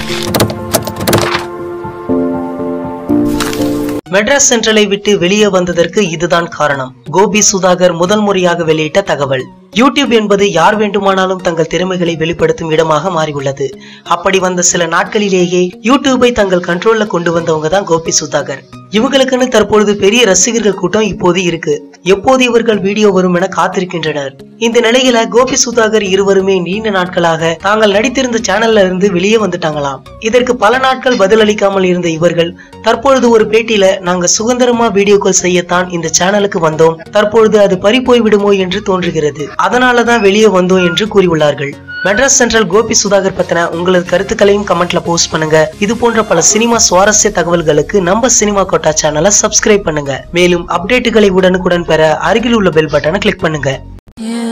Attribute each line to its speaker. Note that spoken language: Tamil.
Speaker 1: மெட்ராஸ் சென்ட்ரலை விட்டு வெளியே வந்ததற்கு இதுதான் காரணம் கோபி சுதாகர் முதல் முறையாக வெளியிட்ட தகவல் யூடியூப் என்பது யார் வேண்டுமானாலும் தங்கள் திறமைகளை வெளிப்படுத்தும் இடமாக மாறியுள்ளது அப்படி வந்த சில நாட்களிலேயே யூடியூபை தங்கள் கண்ட்ரோல்ல கொண்டு வந்தவங்க தான் கோபி சுதாகர் இவங்களுக்குன்னு தற்பொழுது பெரிய ரசிகர்கள் கூட்டம் இப்போது இருக்கு எப்போது இவர்கள் வீடியோ வரும் என காத்திருக்கின்றனர் இந்த நிலையில கோபி சுதாகர் இருவருமே நீண்ட நாட்களாக தாங்கள் நடித்திருந்த சேனல்ல இருந்து வெளியே வந்துட்டாங்களாம் இதற்கு பல நாட்கள் பதிலளிக்காமல் இருந்த இவர்கள் தற்பொழுது ஒரு பேட்டியில நாங்க சுதந்திரமா வீடியோக்கள் செய்யத்தான் இந்த சேனலுக்கு வந்தோம் தற்பொழுது அது பறி போய் விடுமோ என்று தோன்றுகிறது அதனாலதான் வெளியே வந்தோம் என்று கூறியுள்ளார்கள் மெட்ராஸ் சென்ட்ரல் கோபி சுதாகர் பத்தின உங்களது கருத்துக்களையும் கமெண்ட்ல போஸ்ட் பண்ணுங்க இது போன்ற பல சினிமா சுவாரஸ்ய தகவல்களுக்கு நம்ம சினிமா கோட்டா சேனலை சப்ஸ்கிரைப் பண்ணுங்க மேலும் அப்டேட்டுகளை உடனுக்குடன் பெற அருகில் உள்ள பெல் பட்டனை கிளிக் பண்ணுங்க
Speaker 2: Yeah.